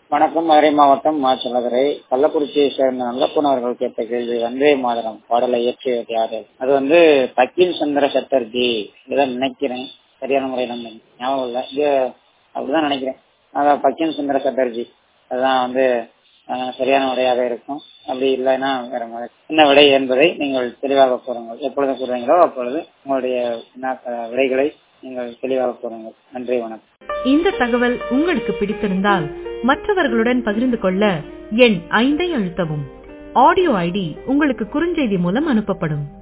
வணக்கம் மதுரை மாவட்டம் மாச்சலதுரை கள்ளக்குறிச்சியை சேர்ந்த நல்லப்பன் அவர்கள் கேட்ட கேள்வி வந்தே மாதரம் பாடலை இயற்றியது யாரு அது வந்து பக்கிம் சந்திர சட்டர்ஜி இதான் நினைக்கிறேன் சரியான முறையில் நம்ம ஞாபகம் இல்லை இது அப்படிதான் நினைக்கிறேன் அதான் பக்கிம் சுந்தர சட்டர்ஜி அதுதான் வந்து அஹ், சரியான விடையாக இருக்கும் அப்படி இல்லைன்னா வேற மாதிரி என்ன விடை என்பதை நீங்கள் தெளிவாக கூறுங்கள் எப்பொழுது கூறுவீங்களோ அப்பொழுது உங்களுடைய வினா- விடைகளை நீங்கள் தெளிவாக கூறுங்கள் நன்றி வணக்கம் இந்த தகவல் உங்களுக்கு பிடித்திருந்தால் மற்றவர்களுடன் பகிர்ந்து கொள்ள எண் ஐந்தை அழுத்தவும் ஆடியோ ஐடி உங்களுக்கு குறுஞ்செய்தி மூலம் அனுப்பப்படும்